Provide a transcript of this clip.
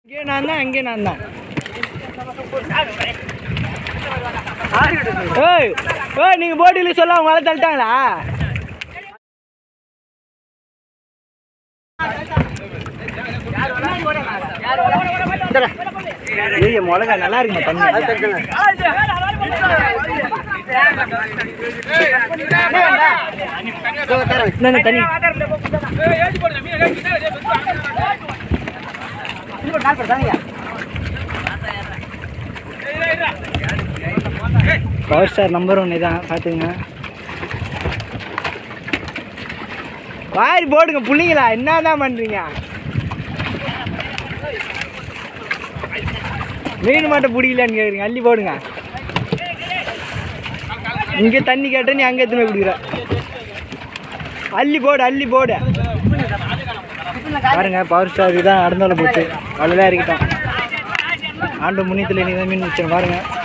இங்கே நான் தான் அங்கே நான் தான் ஏய் ஏய் நீங்கள் போட்டியில் சொல்ல அவங்க வலை தள்ளிட்டாங்களா ஏய் மிளகா நல்லா இருக்குமா தண்ணி இந்தாங்க தண்ணி பவர் ஸ்டார் நம்பர் ஒன்று தான் பார்த்துங்க வாரி போடுங்க புள்ளிங்களா என்ன தான் பண்ணுறீங்க மீன் மட்டும் பிடிக்கலன்னு கேட்குறீங்க அள்ளி போடுங்க இங்கே தண்ணி கேட்ட நீ அங்கே எத்தனை குடிக்கிற அள்ளி போடு அள்ளி போடு பாருங்க பவர் ஸ்டார் தான் அடந்தால போச்சு அவ்வளோதான் இருக்கட்டும் ஆண்டு முன்னியத்தில் நீ தான் மீன் வச்சிருங்க பாருங்க